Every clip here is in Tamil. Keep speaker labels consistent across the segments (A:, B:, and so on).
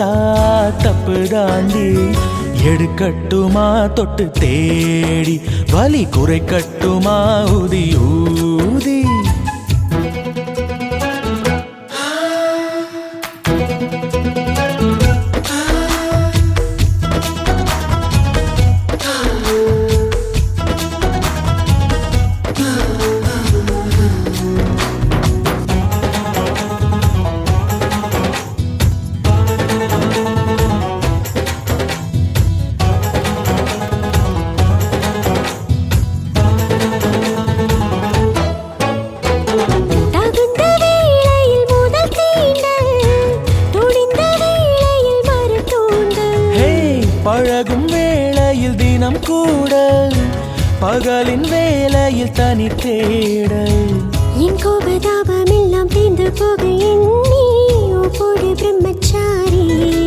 A: பிடிச்சா தப்பு தாண்டி எடுக்கட்டுமா தொட்டு தேடி வலி குறைக்கட்டுமா ஊதி ஊதி
B: தகுந்த வேளையில் முதல் தீண்டல் துணிந்த வேளையில் மறு தூண்டல்
A: ஹே பழகும் வேளையில் தினம் கூடல் பகலின் வேளையில் தனி தேடல்
B: என் கோபதாபம் எல்லாம் தீர்ந்து போக எண்ணி ஒவ்வொரு பிரம்மச்சாரி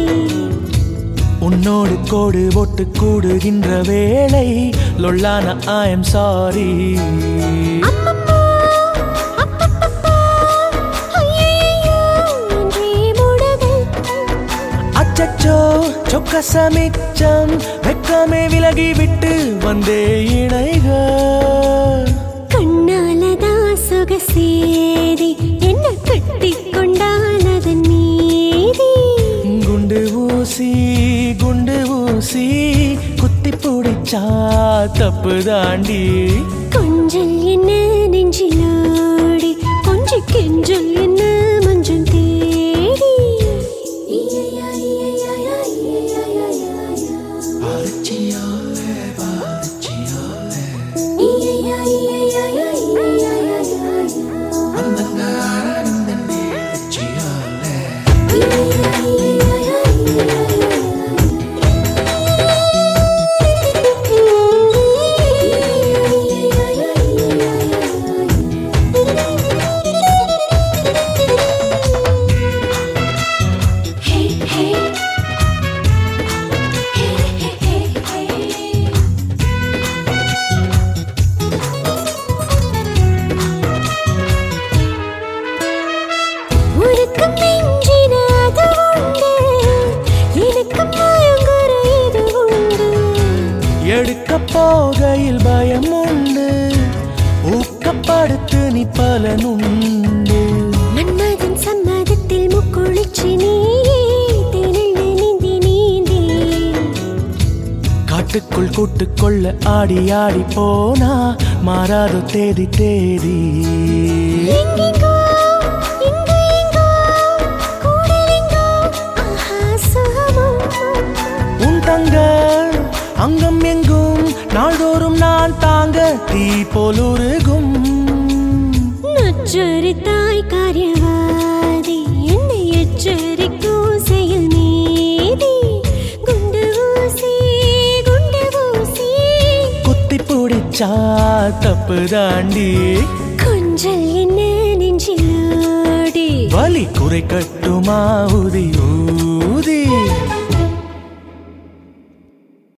A: உன்னோடு கோடு ஒட்டு கூடுகின்ற வேளை லொல்லான ஐ எம் சாரி
B: அம்மம்மா, அப்பப்பப்பா, ஐயையையோ, என்றே முழுதல்.
A: அச்சச்சோ சொக்க சமிச்சம் வெக்கமே விலகி விட்டு வந்தே இணைக
B: கண்ணாலதான் சொகசேதி என்ன கட்டி கொண்டானதன் மீதி
A: குண்டு ஊசி குண்டு ஊசி குத்தி பிடிச்சா தப்பு தாண்டி
B: கொஞ்சல் என்ன நெஞ்சிலோடி கொஞ்சி கெஞ்சல் என்ன மஞ்சள் தேடி Hey, hey. Hey, hey, hey, hey. உனக்கும் மிஞ்சின அது உண்டு எனக்கும் மயங்குற இது உண்டு
A: எடுக்க போகையில் பயம் உண்டு ஊக்கப்படுத்து நீ பலனுண்டு
B: மன்மதன் சம்மதத்தில் முக்குளிச்சு நீயே திணழ நீந்தி நீந்தி
A: காட்டுக்குள் கூட்டுக்கொள்ள ஆடி ஆடி போனா மாறாத தேதி தேதி
B: எங்கெங்கோ இங்கு எங்கோ கூடலெங்கோ ஆஹா சுகமோ
A: உன் தங்க அங்கம் எங்கும் நாள்தோறும் நான் தாங்க தீ போலுருகும்
B: நச்சரித்தாய் காரியவாதி என்னை எச்சரிக்கும் செயல் நீதி குண்டு ஊசி குண்டு ஊசி
A: குத்தி பிடிச்சா தப்பு தாண்டி
B: கொஞ்சல் என்ன நெஞ்சிலோடி
A: வலி குறைக்கட்டுமா உதி